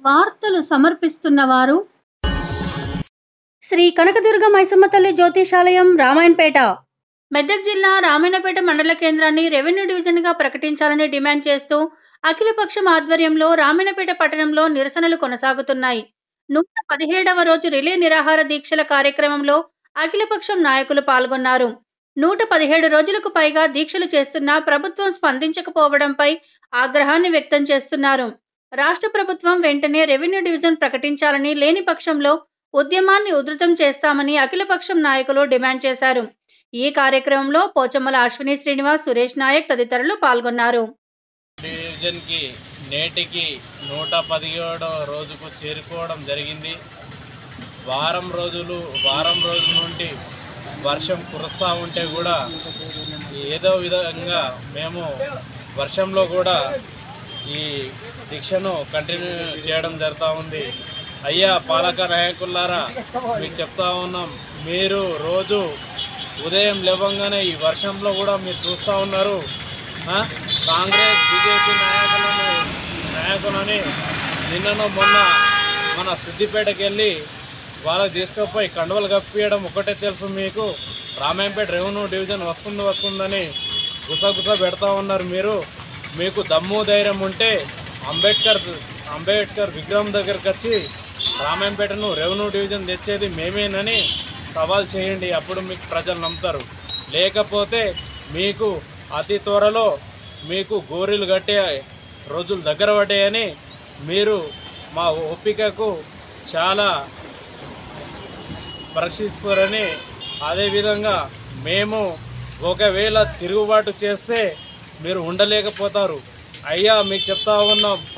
వార్తలు సమర్పిస్తున్న వారు శ్రీ కనకదుర్గ మైసమ్మ తల్లి జ్యోతిషాలయం రామాయణపేట మెదక్ జిల్లా రామాయణపేట మండల కేంద్రాన్ని రెవెన్యూ డివిజన్ గా ప్రకటించాలని డిమాండ్ చేస్తూ అఖిలపక్షం ఆధ్వర్యంలో రామాయణపేట పట్టణంలో నిరసనలు కొనసాగుతున్నాయి నూట పదిహేడవ రోజు రిలే నిరాహార దీక్షల కార్యక్రమంలో అఖిలపక్షం నాయకులు పాల్గొన్నారు నూట పదిహేడు రోజులకు పైగా దీక్షలు చేస్తున్నా ప్రభుత్వం స్పందించకపోవడంపై ఆగ్రహాన్ని వ్యక్తం చేస్తున్నారు రాష్ట్ర ప్రభుత్వం వెంటనే రెవెన్యూ డివిజన్ ప్రకటించాలని లేని పక్షంలో ఉద్యమాన్ని ఉధృతం చేస్తామని అఖిలపక్షం నాయకులు డిమాండ్ చేశారు ఈ కార్యక్రమంలో పోచమ్మల అశ్విని శ్రీనివాస్ సురేష్ నాయక్ తదితరులు పాల్గొన్నారు డివిజన్కి నేటికి నూట పదిహేడవ రోజుకు చేరుకోవడం జరిగింది వారం రోజులు వారం రోజుల నుండి వర్షం కురుస్తూ ఉంటే కూడా ఏదో విధంగా మేము వర్షంలో కూడా ఈ దీక్షను కంటిన్యూ చేయడం జరుగుతూ ఉంది అయ్యా పాలక నాయకులారా మీకు చెప్తా ఉన్నాం మీరు రోజు ఉదయం లేవంగానే ఈ వర్షంలో కూడా మీరు చూస్తూ ఉన్నారు ఆ? కాంగ్రెస్ బీజేపీ నాయకులను నాయకులని నిన్నను మొన్న మన సిద్దిపేటకి వెళ్ళి వాళ్ళకి తీసుకుపోయి కండువలు కప్పియడం ఒకటే తెలుసు మీకు రామాయంపేట రెవెన్యూ డివిజన్ వస్తుంది వస్తుందని గుసగుస పెడతా ఉన్నారు మీరు మీకు దమ్ము ధైర్యం ఉంటే అంబేద్కర్ అంబేద్కర్ విగ్రహం దగ్గరికి వచ్చి రామాయంపేటను రెవెన్యూ డివిజన్ తెచ్చేది మేమేనని సవాల్ చేయండి అప్పుడు మీకు ప్రజలు నమ్ముతారు లేకపోతే మీకు అతి త్వరలో మీకు గోరీలు కట్టే రోజులు దగ్గర పడ్డాయని మీరు మా ఓపికకు చాలా పరీక్షిస్తారని అదేవిధంగా మేము ఒకవేళ తిరుగుబాటు చేస్తే మీరు ఉండలేకపోతారు అయ్యా మీకు చెప్తా ఉన్నాం